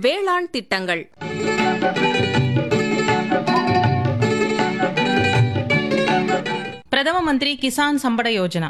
வேளாண் திட்டங்கள் பிரதம மந்திரி கிசான் சம்பட யோஜனா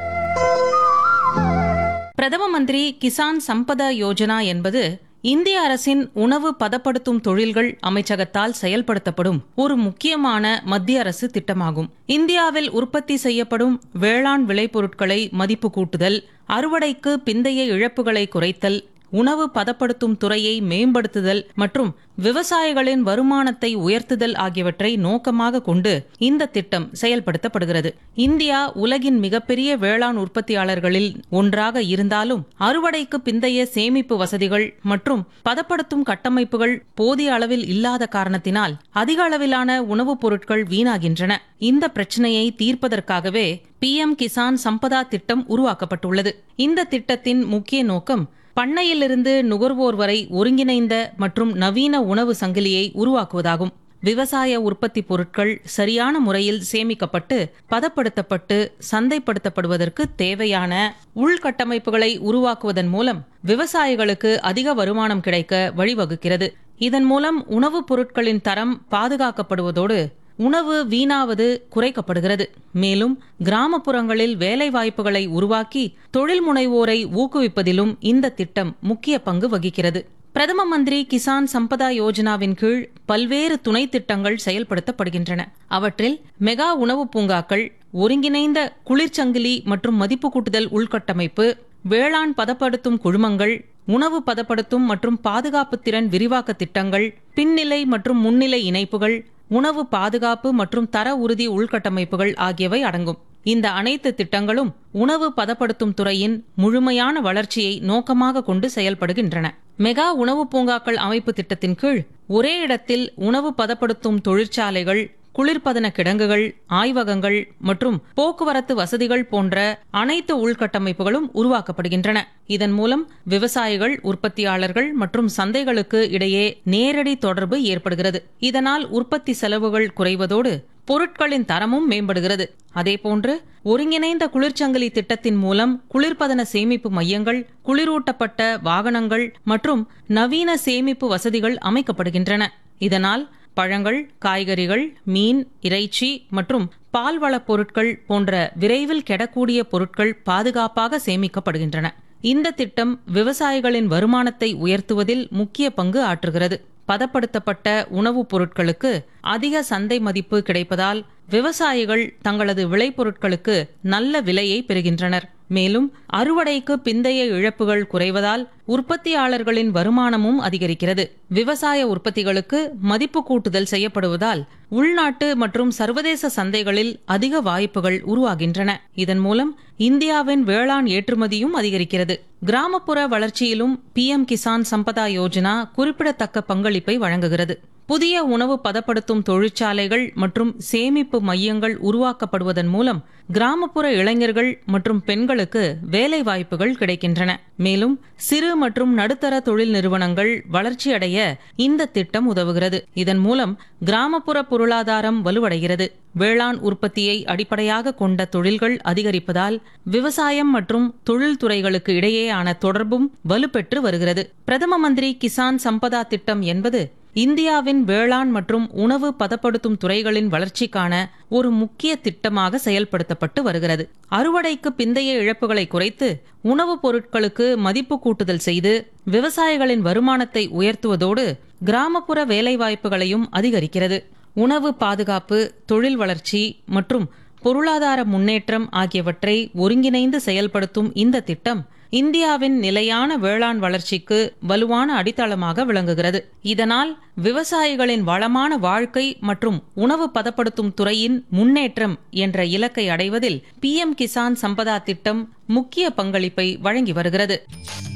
பிரதம மந்திரி கிசான் சம்பத யோஜனா என்பது இந்திய அரசின் உணவு பதப்படுத்தும் தொழில்கள் அமைச்சகத்தால் செயல்படுத்தப்படும் ஒரு முக்கியமான மத்திய அரசு திட்டமாகும் இந்தியாவில் உற்பத்தி செய்யப்படும் வேளாண் விளைபொருட்களை மதிப்பு கூட்டுதல் அறுவடைக்கு பிந்தைய இழப்புகளை குறைத்தல் உணவு பதப்படுத்தும் துறையை மேம்படுத்துதல் மற்றும் விவசாயிகளின் வருமானத்தை உயர்த்துதல் ஆகியவற்றை நோக்கமாக கொண்டு இந்த திட்டம் செயல்படுத்தப்படுகிறது இந்தியா உலகின் மிகப்பெரிய வேளாண் உற்பத்தியாளர்களில் ஒன்றாக இருந்தாலும் அறுவடைக்கு பிந்தைய சேமிப்பு வசதிகள் மற்றும் பதப்படுத்தும் கட்டமைப்புகள் போதிய அளவில் இல்லாத காரணத்தினால் அதிக அளவிலான உணவுப் பொருட்கள் வீணாகின்றன இந்த பிரச்சனையை தீர்ப்பதற்காகவே பிஎம் கிசான் சம்பதா திட்டம் உருவாக்கப்பட்டுள்ளது இந்த திட்டத்தின் முக்கிய நோக்கம் பண்ணையிலிருந்து நுகர்வோர் வரை ஒருங்கிணைந்த மற்றும் நவீன உணவு சங்கிலியை உருவாக்குவதாகும் விவசாய உற்பத்தி பொருட்கள் சரியான முறையில் சேமிக்கப்பட்டு பதப்படுத்தப்பட்டு சந்தைப்படுத்தப்படுவதற்கு தேவையான உள்கட்டமைப்புகளை உருவாக்குவதன் மூலம் விவசாயிகளுக்கு அதிக வருமானம் கிடைக்க வழிவகுக்கிறது இதன் மூலம் உணவுப் பொருட்களின் தரம் பாதுகாக்கப்படுவதோடு உணவு வீணாவது குறைக்கப்படுகிறது மேலும் கிராமப்புறங்களில் வேலைவாய்ப்புகளை உருவாக்கி தொழில் முனைவோரை ஊக்குவிப்பதிலும் இந்த திட்டம் முக்கிய பங்கு வகிக்கிறது பிரதம மந்திரி கிசான் சம்பதா யோஜனாவின் கீழ் பல்வேறு துணை திட்டங்கள் செயல்படுத்தப்படுகின்றன அவற்றில் மெகா உணவு பூங்காக்கள் ஒருங்கிணைந்த குளிர்ச்சங்கிலி மற்றும் மதிப்பு கூட்டுதல் உள்கட்டமைப்பு வேளாண் பதப்படுத்தும் குழுமங்கள் உணவு பதப்படுத்தும் மற்றும் பாதுகாப்பு திறன் விரிவாக்க திட்டங்கள் பின்னிலை மற்றும் முன்னிலை இணைப்புகள் உணவு பாதுகாப்பு மற்றும் தர உறுதி உள்கட்டமைப்புகள் ஆகியவை அடங்கும் இந்த அனைத்து திட்டங்களும் உணவு பதப்படுத்தும் துறையின் முழுமையான வளர்ச்சியை நோக்கமாக கொண்டு செயல்படுகின்றன மெகா உணவு பூங்காக்கள் அமைப்பு திட்டத்தின் கீழ் ஒரே இடத்தில் உணவு பதப்படுத்தும் தொழிற்சாலைகள் குளிர்பதன கிடங்குகள் ஆய்வகங்கள் மற்றும் போக்குவரத்து வசதிகள் போன்ற அனைத்து உள்கட்டமைப்புகளும் உருவாக்கப்படுகின்றன இதன் மூலம் விவசாயிகள் உற்பத்தியாளர்கள் மற்றும் சந்தைகளுக்கு இடையே நேரடி தொடர்பு ஏற்படுகிறது இதனால் உற்பத்தி செலவுகள் குறைவதோடு பொருட்களின் தரமும் மேம்படுகிறது அதேபோன்று ஒருங்கிணைந்த குளிர்ச்சங்கிலி திட்டத்தின் மூலம் குளிர்பதன சேமிப்பு மையங்கள் குளிரூட்டப்பட்ட வாகனங்கள் மற்றும் நவீன சேமிப்பு வசதிகள் அமைக்கப்படுகின்றன இதனால் பழங்கள் காய்கறிகள் மீன் இறைச்சி மற்றும் பால்வளப் பொருட்கள் போன்ற விரைவில் கெடக்கூடிய பொருட்கள் பாதுகாப்பாக சேமிக்கப்படுகின்றன இந்த திட்டம் விவசாயிகளின் வருமானத்தை உயர்த்துவதில் முக்கிய பங்கு ஆற்றுகிறது பதப்படுத்தப்பட்ட உணவுப் பொருட்களுக்கு அதிக சந்தை மதிப்பு கிடைப்பதால் விவசாயிகள் தங்களது விளைபொருட்களுக்கு நல்ல விலையை பெறுகின்றனர் மேலும் அறுவடைக்கு பிந்தைய இழப்புகள் குறைவதால் உற்பத்தியாளர்களின் வருமானமும் அதிகரிக்கிறது விவசாய உற்பத்திகளுக்கு மதிப்பு கூட்டுதல் செய்யப்படுவதால் உள்நாட்டு மற்றும் சர்வதேச சந்தைகளில் அதிக வாய்ப்புகள் உருவாகின்றன இதன் மூலம் இந்தியாவின் வேளாண் ஏற்றுமதியும் அதிகரிக்கிறது கிராமப்புற வளர்ச்சியிலும் பிஎம் கிசான் சம்பதா யோஜனா குறிப்பிடத்தக்க பங்களிப்பை வழங்குகிறது புதிய உணவு பதப்படுத்தும் தொழிற்சாலைகள் மற்றும் சேமிப்பு மையங்கள் உருவாக்கப்படுவதன் மூலம் கிராமப்புற இளைஞர்கள் மற்றும் பெண்களுக்கு வேலை வாய்ப்புகள் கிடைக்கின்றன மேலும் சிறு மற்றும் நடுத்தர தொழில் நிறுவனங்கள் வளர்ச்சியடைய இந்த திட்டம் உதவுகிறது இதன் மூலம் கிராமப்புற பொருளாதாரம் வலுவடைகிறது வேளாண் உற்பத்தியை அடிப்படையாக கொண்ட தொழில்கள் அதிகரிப்பதால் விவசாயம் மற்றும் தொழில்துறைகளுக்கு இடையேயான தொடர்பும் வலுப்பெற்று வருகிறது பிரதம மந்திரி கிசான் சம்பதா திட்டம் என்பது இந்தியாவின் வேளாண் மற்றும் உணவு பதப்படுத்தும் துறைகளின் வளர்ச்சிக்கான ஒரு முக்கிய திட்டமாக செயல்படுத்தப்பட்டு வருகிறது அறுவடைக்கு பிந்தைய இழப்புகளை குறைத்து உணவுப் பொருட்களுக்கு மதிப்பு கூட்டுதல் செய்து விவசாயிகளின் வருமானத்தை உயர்த்துவதோடு கிராமப்புற வேலைவாய்ப்புகளையும் அதிகரிக்கிறது உணவு பாதுகாப்பு தொழில் வளர்ச்சி மற்றும் பொருளாதார முன்னேற்றம் ஆகியவற்றை ஒருங்கிணைந்து செயல்படுத்தும் இந்த திட்டம் இந்தியாவின் நிலையான வேளாண் வளர்ச்சிக்கு வலுவான அடித்தளமாக விளங்குகிறது இதனால் விவசாயிகளின் வளமான வாழ்க்கை மற்றும் உணவு பதப்படுத்தும் துறையின் முன்னேற்றம் என்ற இலக்கை அடைவதில் பிஎம் கிசான் சம்பதா திட்டம் முக்கிய பங்களிப்பை வழங்கி வருகிறது